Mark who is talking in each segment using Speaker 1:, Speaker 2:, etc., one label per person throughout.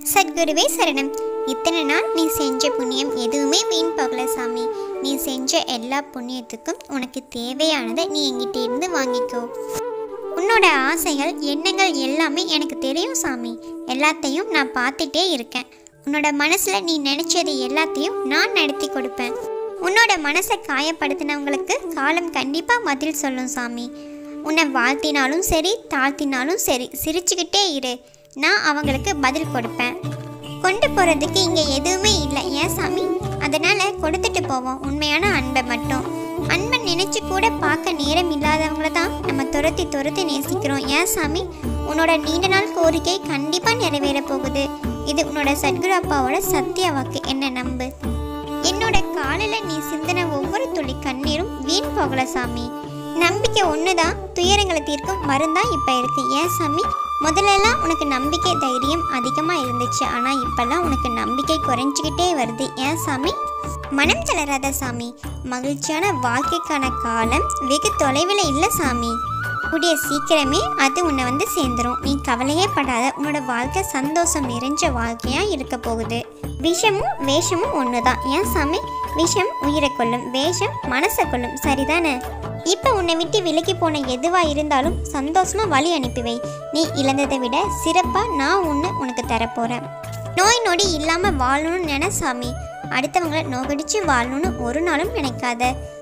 Speaker 1: சத்குருவே சரணம் இத்தனை நாள் நீ செஞ்ச புண்ணியம் எதுவுமே வீண் போகல சாமி நீ செஞ்ச எல்லா புண்ணியத்துக்கும் உனக்கு தேவையானதை நீ என்கிட்ட இருந்து வாங்கிக்கோ உன்னோட ஆசைகள் எண்ணங்கள் எல்லாமே எனக்கு தெரியும் சாமி எல்லாத்தையும் நான் பார்த்துட்டே இருக்கேன் உன்னோட மனசில் நீ நினச்சது எல்லாத்தையும் நான் நடத்தி கொடுப்பேன் உன்னோட மனசை காயப்படுத்தினவங்களுக்கு காலம் கண்டிப்பாக பதில் சொல்லும் சாமி உன்னை வாழ்த்தினாலும் சரி தாழ்த்தினாலும் சரி சிரிச்சுக்கிட்டே இரு நான் அவங்களுக்கு பதில் கொடுப்பேன் கொண்டு போகிறதுக்கு இங்கே எதுவுமே இல்லை ஏன் சாமி அதனால் கொடுத்துட்டு போவோம் உண்மையான அன்பை மட்டும் அன்பை நினைச்சு கூட பார்க்க நேரம் இல்லாதவங்கள தான் நம்ம துரத்தி துரத்தி நேசிக்கிறோம் ஏன் சாமி உன்னோட நீண்ட நாள் கோரிக்கை கண்டிப்பாக நிறைவேற போகுது இது உன்னோட சத்குரு அப்பாவோட சத்திய வாக்கு என்ன நம்பு என்னோட காலில் நீ சிந்தின ஒவ்வொரு துளி கண்ணீரும் வீண் போகல சாமி நம்பிக்கை ஒன்று தான் துயரங்களை தீர்க்கும் மருந்தா இப்போ இருக்கு ஏன் சாமி முதல்லலாம் உனக்கு நம்பிக்கை தைரியம் அதிகமாக இருந்துச்சு ஆனால் இப்போல்லாம் உனக்கு நம்பிக்கை குறைஞ்சிக்கிட்டே வருது ஏன் சாமி மனம் தளராத சாமி மகிழ்ச்சியான வாழ்க்கைக்கான காலம் வெகு தொலைவில் இல்லை சாமி கூடிய சீக்கிரமே அது உன்னை வந்து சேர்ந்துரும் நீ கவலையே படாத உன்னோட வாழ்க்கை சந்தோஷம் நிறைஞ்ச வாழ்க்கையாக இருக்க போகுது விஷமும் வேஷமும் ஒன்று தான் ஏன் சாமி விஷம் உயிரை கொல்லும் வேஷம் மனசை கொல்லும் சரிதானே இப்போ உன்னை விட்டு விலகி போன எதுவாக இருந்தாலும் சந்தோஷமாக வழி அனுப்பி வை நீ இழந்ததை விட சிறப்பாக நான் ஒன்று உனக்கு தரப்போகிறேன் நோய் நொடி இல்லாமல் வாழணும்னு நினை சாமி அடுத்தவங்களை நோகடிச்சு வாழணும்னு ஒரு நாளும் நினைக்காத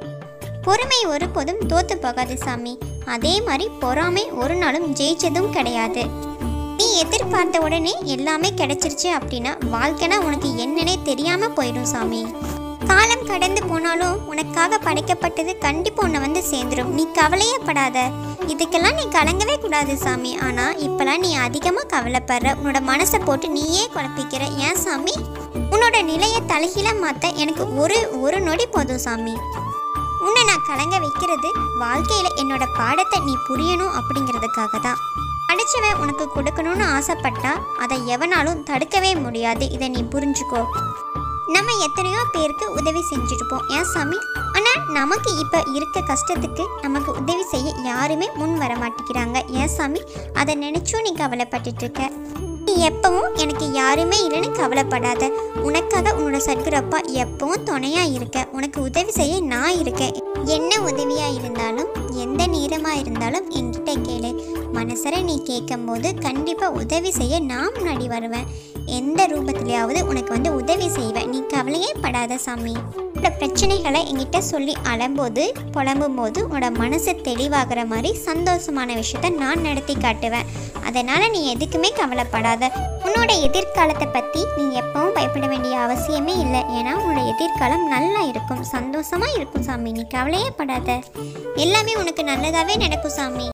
Speaker 1: பொறுமை ஒருபோதும் தோத்து போகாது சாமி அதே மாதிரி பொறாமை ஒரு நாளும் ஜெயிச்சதும் கிடையாது நீ எதிர்பார்த்த உடனே எல்லாமே கிடைச்சிருச்சு அப்படின்னா வாழ்க்கைனா உனக்கு என்னன்னே தெரியாம போயிடும் சாமி காலம் கடந்து போனாலும் உனக்காக படைக்கப்பட்டது கண்டிப்பாக உன்னை வந்து சேர்ந்துடும் நீ கவலையே படாத இதுக்கெல்லாம் நீ கலங்கவே கூடாது சாமி ஆனால் இப்போலாம் நீ அதிகமாக கவலைப்படுற உன்னோட மனசை போட்டு நீயே குழப்பிக்கிற ஏன் சாமி உன்னோட நிலையை தலைகீழாக மாற்ற எனக்கு ஒரு ஒரு நொடி போதும் சாமி உன்னை நான் கலங்க வைக்கிறது வாழ்க்கையில் என்னோட பாடத்தை நீ புரியணும் அப்படிங்கிறதுக்காக தான் படிச்சவன் உனக்கு கொடுக்கணும்னு ஆசைப்பட்டா அதை எவனாலும் தடுக்கவே முடியாது இதை நீ புரிஞ்சுக்கோ நம்ம எத்தனையோ பேருக்கு உதவி செஞ்சுருப்போம் ஏன் சாமி ஆனால் நமக்கு இப்போ இருக்க கஷ்டத்துக்கு நமக்கு உதவி செய்ய யாருமே முன் வர மாட்டேங்கிறாங்க ஏன் சாமி அதை நினைச்சும் நீ கவலைப்பட்டுட்டு இருக்க நீ எப்பவும் எனக்கு யாருமே இல்லைன்னு கவலைப்படாத உனக்காக உன்னோட சத்குரப்பா எப்பவும் துணையா இருக்க உனக்கு உதவி செய்ய நான் இருக்கேன் என்ன உதவியா இருந்தாலும் எந்த நேரமா இருந்தாலும் என்கிட்ட கேளு மனசர நீ கேட்கும்போது கண்டிப்பா உதவி செய்ய நான் முன்னாடி வருவேன் எந்த ரூபத்திலேயாவது உனக்கு வந்து உதவி செய்வேன் நீ கவலையே படாத சாமி உன்னோட பிரச்சனைகளை என்கிட்ட சொல்லி அலம்போது புலம்பும் போது உன்னோட மனசு தெளிவாகிற மாதிரி சந்தோஷமான விஷயத்த நான் நடத்தி காட்டுவேன் அதனால் நீ எதுக்குமே கவலைப்படாத உன்னோட எதிர்காலத்தை பற்றி நீ எப்பவும் பயப்பட வேண்டிய அவசியமே இல்லை ஏன்னா உன்னோட எதிர்காலம் நல்லா இருக்கும் சந்தோஷமாக இருக்கும் சாமி நீ கவலையே படாத எல்லாமே உனக்கு நல்லதாகவே நடக்கும் சாமி